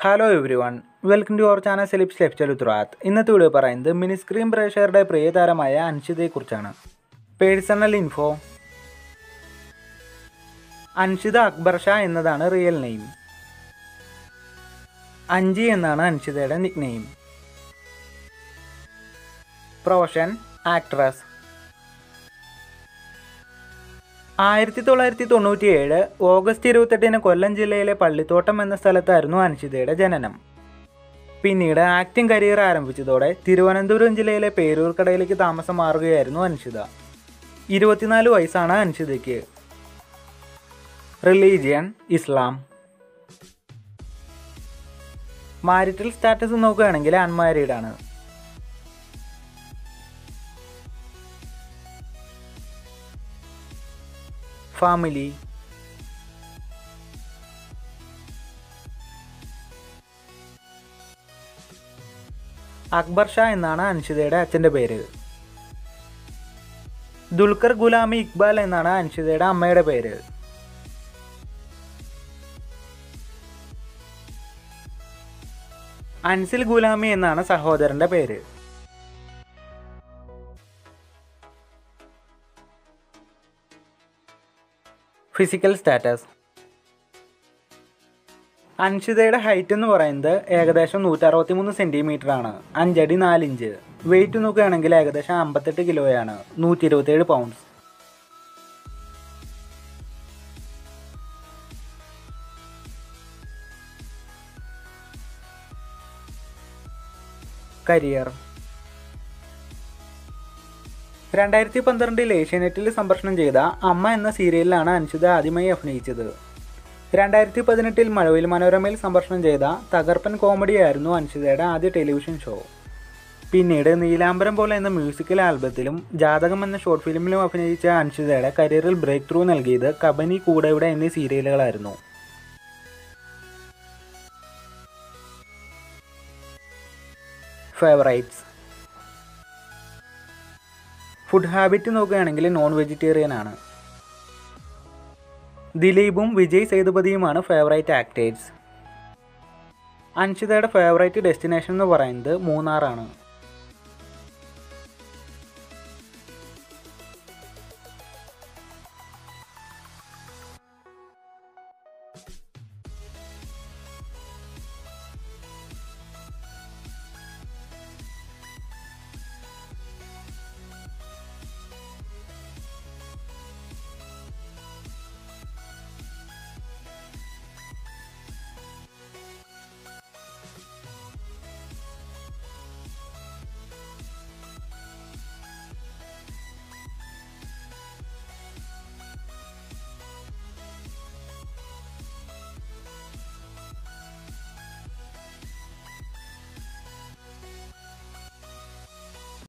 hello everyone welcome to our channel സെലിപ്സ് ലെഫ്റ്റൽ ഉത്തരാത്ത് ഇന്നത്തെ വീഡിയോ പറയുന്നത് മിനി സ്ക്രീൻ പ്രേക്ഷകരുടെ പ്രിയതാരമായ അൻഷിതയെക്കുറിച്ചാണ് പേഴ്സണൽ ഇൻഫോ അൻഷിത അക്ബർ ഷാ എന്നതാണ് റിയൽ നെയിം അഞ്ചി എന്നാണ് അൻഷിതയുടെ നിക് നെയിം പ്രൊഫഷൻ ആക്ട്രസ് ആയിരത്തി തൊള്ളായിരത്തി തൊണ്ണൂറ്റി ഏഴ് ഓഗസ്റ്റ് ഇരുപത്തെട്ടിന് കൊല്ലം ജില്ലയിലെ പള്ളിത്തോട്ടം എന്ന സ്ഥലത്തായിരുന്നു അൻഷിതയുടെ ജനനം പിന്നീട് ആക്ടിംഗ് കരിയർ ആരംഭിച്ചതോടെ തിരുവനന്തപുരം ജില്ലയിലെ പേരൂർക്കടയിലേക്ക് താമസം മാറുകയായിരുന്നു അൻഷിത ഇരുപത്തിനാല് വയസ്സാണ് അൻഷിതയ്ക്ക് റിലീജിയൻ ഇസ്ലാം മാരിറ്റൽ സ്റ്റാറ്റസ് നോക്കുകയാണെങ്കിൽ അൺമാരീഡ് ആണ് ഫാമിലി അക്ബർ ഷാ എന്നാണ് അൻഷിതയുടെ അച്ഛൻ്റെ പേര് ദുൽഖർ ഗുലാമി ഇക്ബാൽ എന്നാണ് അൻഷിതയുടെ അമ്മയുടെ പേര് അൻസിൽ ഗുലാമി എന്നാണ് സഹോദരന്റെ പേര് ഫിസിക്കൽ സ്റ്റാറ്റസ് അൻഷിതയുടെ ഹൈറ്റ് എന്ന് പറയുന്നത് ഏകദേശം നൂറ്ററുപത്തി മൂന്ന് സെൻറ്റിമീറ്റർ ആണ് അഞ്ചടി നാലിഞ്ച് വെയിറ്റ് നോക്കുകയാണെങ്കിൽ ഏകദേശം അമ്പത്തെട്ട് കിലോയാണ് നൂറ്റി ഇരുപത്തേഴ് പൗണ്ട്സ് കരിയർ രണ്ടായിരത്തി പന്ത്രണ്ടിൽ ഏഷ്യാനെറ്റിൽ സംപ്രേഷണം ചെയ്ത അമ്മ എന്ന സീരിയലിലാണ് അൻഷിത ആദ്യമായി അഭിനയിച്ചത് രണ്ടായിരത്തി പതിനെട്ടിൽ മഴവിൽ മനോരമയിൽ സംപ്രേഷണം ചെയ്ത തകർപ്പൻ കോമഡിയായിരുന്നു അൻഷിതയുടെ ആദ്യ ടെലിവിഷൻ ഷോ പിന്നീട് നീലാംബരം പോലെ എന്ന മ്യൂസിക്കൽ ആൽബത്തിലും ജാതകം എന്ന ഷോർട്ട് ഫിലിമിലും അഭിനയിച്ച അൻഷിതയുടെ കരിയറിൽ ബ്രേക്ക് ത്രൂ നൽകിയത് കബനി കൂടെവിടെ എന്നീ സീരിയലുകളായിരുന്നു ഫേവറൈറ്റ്സ് ഫുഡ് ഹാബിറ്റ് നോക്കുകയാണെങ്കിൽ നോൺ വെജിറ്റേറിയൻ ആണ് ദിലീപും വിജയ് സേതുപതിയുമാണ് ഫേവറേറ്റ് ആക്ടേഴ്സ് അൻഷിതയുടെ ഫേവറേറ്റ് ഡെസ്റ്റിനേഷൻ എന്ന് പറയുന്നത് മൂന്നാറാണ്